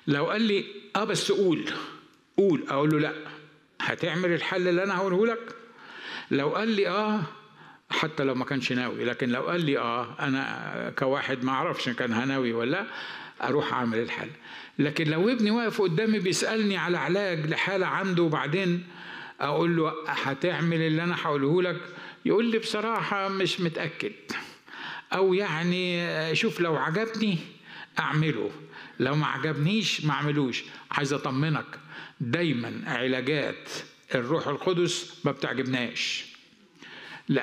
لو قال لي اه بس قول قول اقول له لا هتعمل الحل اللي انا هقوله لك لو قال لي اه حتى لو ما كانش ناوي لكن لو قال لي اه انا كواحد ما اعرفش إن كان هناوي ولا اروح اعمل الحل لكن لو ابني واقف قدامي بيسالني على علاج لحاله عنده وبعدين اقول له هتعمل اللي انا هقوله لك يقول لي بصراحه مش متاكد او يعني شوف لو عجبني اعمله لو ما عجبنيش ما اعملوش عايز اطمنك دايما علاجات الروح القدس ما بتعجبناش